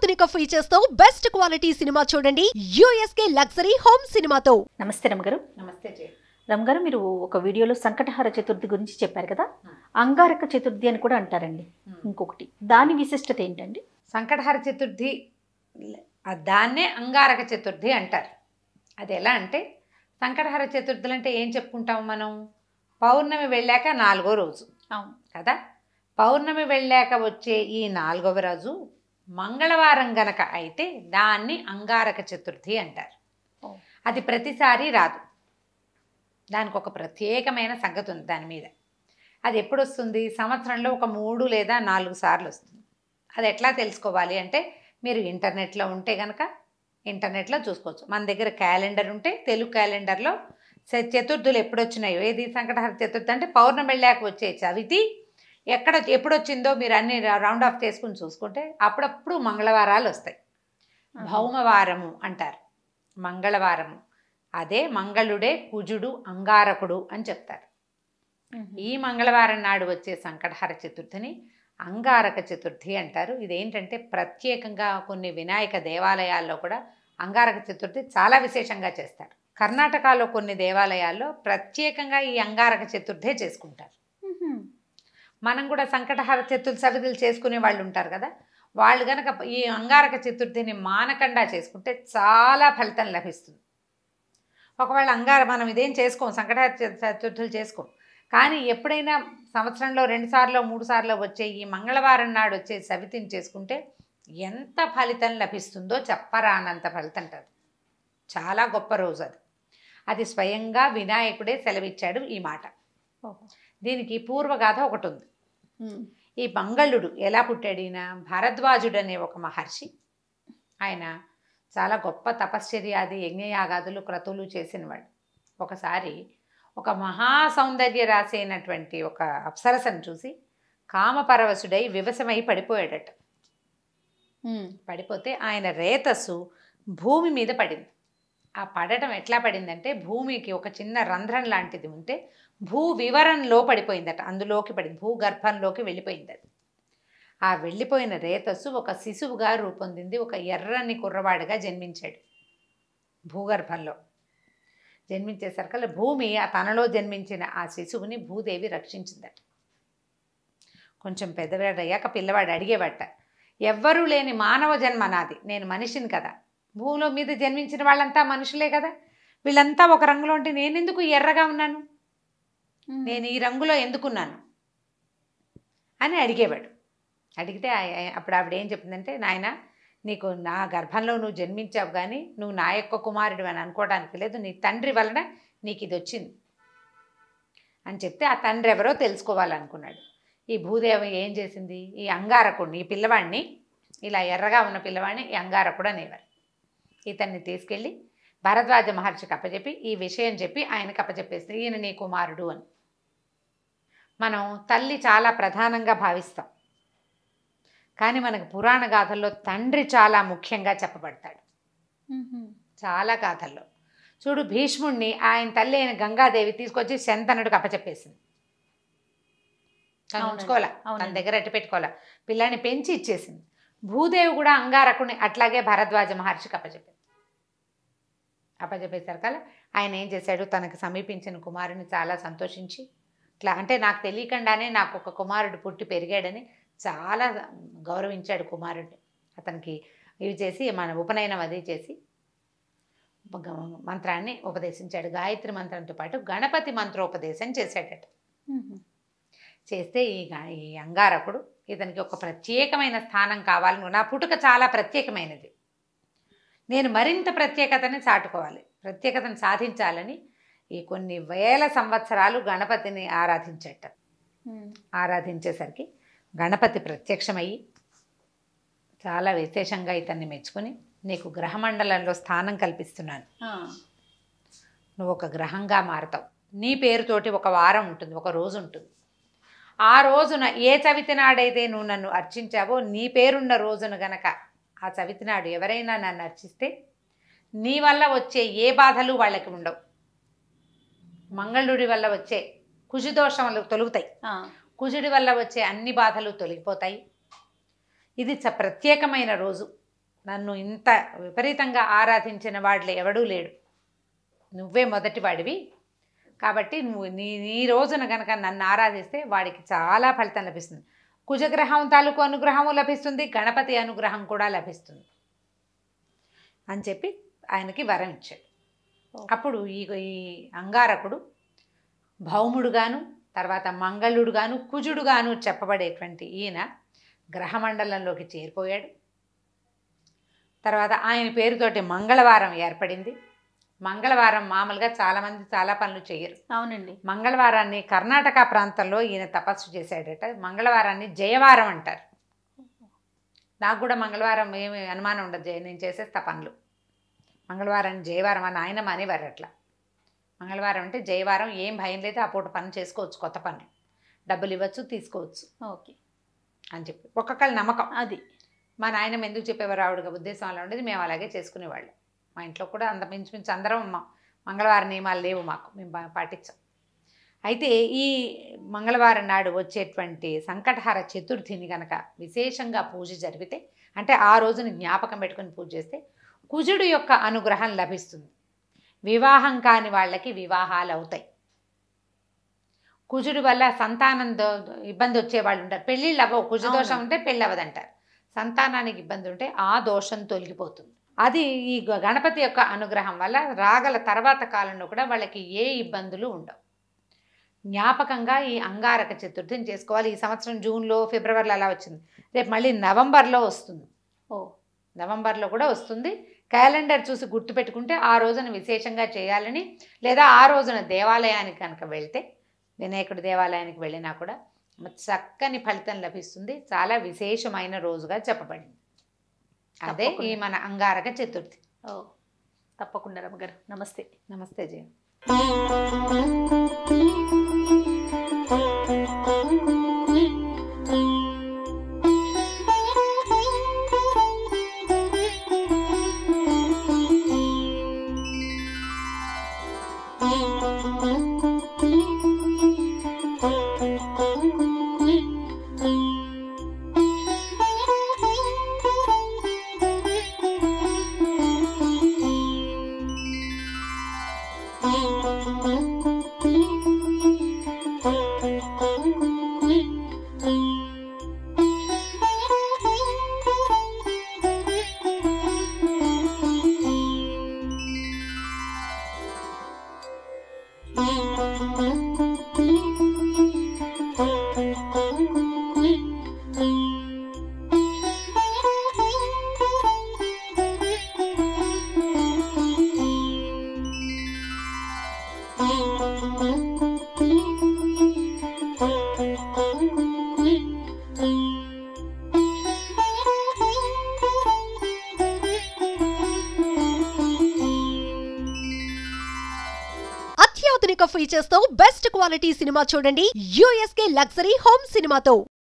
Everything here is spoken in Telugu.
అత్యాధునిక ఫీచర్స్ తో బెస్ట్ క్వాలిటీ సినిమా చూడండి యూఎస్కే లగ్జరీ హోమ్ సినిమాతో నమస్తే రమగారు నమస్తే జయ రమగారు మీరు ఒక వీడియోలో సంకటహార చతుర్థి గురించి చెప్పారు కదా అంగారక చతుర్థి అని కూడా అంటారండి ఇంకొకటి దాని విశిష్టత ఏంటండి సంకటహర చతుర్థి ఆ దాన్నే అంగారక చతుర్థి అంటారు అది ఎలా అంటే సంకటహర చతుర్థులు అంటే ఏం చెప్పుకుంటాం మనం పౌర్ణమి వెళ్ళాక నాలుగో రోజు అవును కదా పౌర్ణమి వెళ్ళాక వచ్చే ఈ నాలుగవ రోజు మంగళవారం గనక అయితే దాన్ని అంగారక చతుర్థి అంటారు ఓ. అది ప్రతిసారి రాదు దానికి ఒక ప్రత్యేకమైన సంగతి ఉంది దాని మీద అది ఎప్పుడు వస్తుంది సంవత్సరంలో ఒక మూడు లేదా నాలుగు సార్లు వస్తుంది అది ఎట్లా తెలుసుకోవాలి అంటే మీరు ఇంటర్నెట్లో ఉంటే కనుక ఇంటర్నెట్లో చూసుకోవచ్చు మన దగ్గర క్యాలెండర్ ఉంటే తెలుగు క్యాలెండర్లో చ- చతుర్థులు ఎప్పుడు వచ్చినాయో ఏది సంకటహర చతుర్థి అంటే పౌర్ణమి వెళ్ళాక వచ్చే చవితి ఎక్కడ ఎప్పుడు వచ్చిందో మీరు అన్ని రౌండ్ ఆఫ్ చేసుకుని చూసుకుంటే అప్పుడప్పుడు మంగళవారాలు వస్తాయి భౌమవారము అంటారు మంగళవారము అదే మంగళుడే కుజుడు అంగారకుడు అని చెప్తారు ఈ మంగళవారం నాడు వచ్చే సంకటహర చతుర్థిని అంగారక చతుర్థి అంటారు ఇదేంటంటే ప్రత్యేకంగా కొన్ని వినాయక దేవాలయాల్లో కూడా అంగారక చతుర్థి చాలా విశేషంగా చేస్తారు కర్ణాటకలో కొన్ని దేవాలయాల్లో ప్రత్యేకంగా ఈ అంగారక చతుర్థే చేసుకుంటారు మనం కూడా సంకటహార చతుర్థి సవిధులు చేసుకునే వాళ్ళు ఉంటారు కదా వాళ్ళు కనుక ఈ అంగారక చతుర్థిని మానకుండా చేసుకుంటే చాలా ఫలితం లభిస్తుంది ఒకవేళ అంగార మనం ఇదేం చేసుకోం సంకటహార చ- చతుర్థులు చేసుకోం కానీ ఎప్పుడైనా సంవత్సరంలో రెండు సార్లు మూడు సార్లు వచ్చే ఈ మంగళవారం నాడు వచ్చే సవితిని చేసుకుంటే ఎంత ఫలితం లభిస్తుందో చెప్పరానంత ఫలితం అంటారు చాలా గొప్ప రోజు అది అది స్వయంగా వినాయకుడే సెలవిచ్చాడు ఈ మాట దీనికి పూర్వగాథ ఒకటి ఉంది ఈ మంగళుడు ఎలా పుట్టాడు ఈయన భరద్వాజుడు అనే ఒక మహర్షి ఆయన చాలా గొప్ప తపశ్చర్యాది యజ్ఞయాగాదులు క్రతువులు చేసినవాడు ఒకసారి ఒక మహా సౌందర్య రాశి అయినటువంటి ఒక అప్సరసను చూసి కామపరవశుడై వివశమై పడిపోయాడట పడిపోతే ఆయన రేతస్సు భూమి మీద పడింది ఆ పడటం ఎట్లా పడిందంటే భూమికి ఒక చిన్న రంధ్రం లాంటిది ఉంటే భూ వివరంలో పడిపోయిందట అందులోకి పడింది భూగర్భంలోకి వెళ్ళిపోయింది అది ఆ వెళ్ళిపోయిన రేతస్సు ఒక శిశువుగా రూపొందింది ఒక ఎర్రని కుర్రవాడిగా జన్మించాడు భూగర్భంలో జన్మించేసరికల్లా భూమి ఆ తనలో జన్మించిన ఆ శిశువుని భూదేవి రక్షించిందట కొంచెం పెద్దవాడయ్యాక పిల్లవాడు అడిగేవాట ఎవ్వరూ లేని మానవ జన్మ నాది నేను మనిషిని కదా భూమిలో మీద జన్మించిన వాళ్ళంతా మనుషులే కదా వీళ్ళంతా ఒక రంగులో ఉంటే నేను ఎందుకు ఎర్రగా ఉన్నాను నేను ఈ రంగులో ఎందుకున్నాను అని అడిగేవాడు అడిగితే ఆయ- ఆయ- అప్పుడు ఆవిడ ఏం చెప్పిందంటే నాయన నీకు నా గర్భంలో నువ్వు జన్మించావు కానీ నువ్వు నా యొక్క కుమారుడు అని అనుకోవడానికి లేదు నీ తండ్రి వలన నీకు ఇది వచ్చింది అని చెప్తే ఆ తండ్రి ఎవరో తెలుసుకోవాలనుకున్నాడు ఈ భూదేవి ఏం చేసింది ఈ అంగారకుడిని ఈ పిల్లవాడిని ఇలా ఎర్రగా ఉన్న పిల్లవాడిని ఈ అంగారకుడు అనేవారు ఇతన్ని తీసుకెళ్ళి భరద్వాజ మహర్షికి అప్పచెప్పి ఈ విషయం చెప్పి ఆయనకి అప్పచెప్పేస్తే ఈయన నీ కుమారుడు అని మనం తల్లి చాలా ప్రధానంగా భావిస్తాం కానీ మనకు పురాణ గాథల్లో తండ్రి చాలా ముఖ్యంగా చెప్పబడతాడు చాలా గాథల్లో చూడు భీష్ముణ్ణి ఆయన తల్లి అయిన గంగాదేవి తీసుకొచ్చి శంతనుడికి అప్పచెప్పేసింది తను అవునండి, ఉంచుకోవాలా తన అవునండి. దగ్గర ఎట్టి పెట్టుకోవాలా పిల్లాన్ని పెంచి ఇచ్చేసింది భూదేవి కూడా అంగారకుని అట్లాగే భరద్వాజ మహర్షికి అప్పచెప్పింది అప్పచెప్పేసరికల ఆయన ఏం చేశాడు తనకు సమీపించిన కుమారుని చాలా సంతోషించి ఇట్లా అంటే నాకు తెలియకుండానే నాకు ఒక కుమారుడు పుట్టి పెరిగాడని చాలా గౌరవించాడు కుమారుడిని అతనికి ఇవి చేసి మన ఉపనయనం అది చేసి ఒక మంత్రాన్ని ఉపదేశించాడు గాయత్రి మంత్రంతో పాటు గణపతి మంత్రోపదేశం చేశాడట చేస్తే ఈ గా- ఈ అంగారకుడు ఇతనికి ఒక ప్రత్యేకమైన స్థానం కావాలి నా పుట్టుక చాలా ప్రత్యేకమైనది నేను మరింత ప్రత్యేకతని చాటుకోవాలి ప్రత్యేకతను సాధించాలని ఈ కొన్ని వేల సంవత్సరాలు గణపతిని ఆరాధించట ఆరాధించేసరికి గణపతి ప్రత్యక్షమయ్యి చాలా విశేషంగా ఇతన్ని మెచ్చుకొని నీకు గ్రహమండలంలో స్థానం కల్పిస్తున్నాను నువ్వు ఒక గ్రహంగా మారతావు నీ పేరుతోటి ఒక వారం ఉంటుంది ఒక రోజు ఉంటుంది ఆ రోజున ఏ చవితి నాడైతే నువ్వు నన్ను అర్చించావో నీ పేరున్న రోజున గనక ఆ చవితి నాడు ఎవరైనా నన్ను అర్చిస్తే నీ వల్ల వచ్చే ఏ బాధలు వాళ్ళకి ఉండవు మంగళుడి వల్ల వచ్చే కుజుదోషములు తొలుగుతాయి కుజుడి వల్ల వచ్చే అన్ని బాధలు తొలగిపోతాయి ఇది చ ప్రత్యేకమైన రోజు నన్ను ఇంత విపరీతంగా ఆరాధించిన వాడిలో ఎవడూ లేడు నువ్వే మొదటి వాడివి కాబట్టి నువ్వు నీ నీ రోజున కనుక నన్ను ఆరాధిస్తే వాడికి చాలా ఫలితం లభిస్తుంది కుజగ్రహం తాలూకు అనుగ్రహము లభిస్తుంది గణపతి అనుగ్రహం కూడా లభిస్తుంది అని చెప్పి ఆయనకి వరం ఇచ్చాడు అప్పుడు ఈ ఈ అంగారకుడు భౌముడుగాను తర్వాత మంగళుడుగాను కుజుడుగాను చెప్పబడేటువంటి ఈయన గ్రహమండలంలోకి చేరిపోయాడు తర్వాత ఆయన పేరుతోటి మంగళవారం ఏర్పడింది మంగళవారం మామూలుగా చాలామంది చాలా పనులు చేయరు అవునండి మంగళవారాన్ని కర్ణాటక ప్రాంతంలో ఈయన తపస్సు చేశాడట మంగళవారాన్ని జయవారం అంటారు నాకు కూడా మంగళవారం ఏమి అనుమానం ఉండదు జయ నేను చేసేస్తా పనులు మంగళవారాన్ని జయవారం అని ఆయన మానేవారు అట్లా మంగళవారం అంటే జయవారం ఏం భయం లేదు ఆ పూట పని చేసుకోవచ్చు కొత్త పనులు డబ్బులు ఇవ్వచ్చు తీసుకోవచ్చు ఓకే అని చెప్పి ఒక్కొక్కళ్ళ నమ్మకం అది మా నాయనమ్మ ఎందుకు చెప్పేవారు ఆవిడగా ఉద్దేశం అలా ఉండేది మేము అలాగే చేసుకునేవాళ్ళం మా ఇంట్లో కూడా అంత మించు మించు అందరం మ- మంగళవారం నియమాలు లేవు మాకు మేము బా- పాటించాం అయితే ఈ మంగళవారం నాడు వచ్చేటువంటి సంకటహార చతుర్థిని కనుక విశేషంగా పూజ జరిపితే అంటే ఆ రోజుని జ్ఞాపకం పెట్టుకొని పూజ చేస్తే కుజుడు యొక్క అనుగ్రహం లభిస్తుంది వివాహం కాని వాళ్ళకి వివాహాలు అవుతాయి కుజుడు వల్ల సంతానం దో- ఇబ్బంది వచ్చే వాళ్ళు ఉంటారు పెళ్ళిళ్ళు అవ్వవు కుజ దోషం అవును. ఉంటే పెళ్ళి అవ్వదంటారు సంతానానికి ఇబ్బంది ఉంటే ఆ దోషం తొలగిపోతుంది అది ఈ గ- గణపతి యొక్క అనుగ్రహం వల్ల రాగల తర్వాత కాలంలో కూడా వాళ్ళకి ఏ ఇబ్బందులు ఉండవు జ్ఞాపకంగా ఈ అంగారక చతుర్థిని చేసుకోవాలి ఈ సంవత్సరం జూన్లో ఫిబ్రవరిలో అలా వచ్చింది రేపు మళ్ళీ నవంబర్లో వస్తుంది ఓ నవంబర్లో కూడా వస్తుంది క్యాలెండర్ చూసి గుర్తుపెట్టుకుంటే ఆ రోజున విశేషంగా చేయాలని లేదా ఆ రోజున దేవాలయానికి కనుక వెళ్తే వినాయకుడి దేవాలయానికి వెళ్ళినా కూడా చక్కని ఫలితం లభిస్తుంది చాలా విశేషమైన రోజుగా చెప్పబడింది అదే ఈ తప్పకుండా. మన అంగారక చతుర్థి ఓ తప్పకుండా రమ్మగారు నమస్తే నమస్తే జయ అత్యాధునిక ఫీచర్స్ తో బెస్ట్ క్వాలిటీ సినిమా చూడండి యూఎస్కే లగ్జరీ హోమ్ సినిమాతో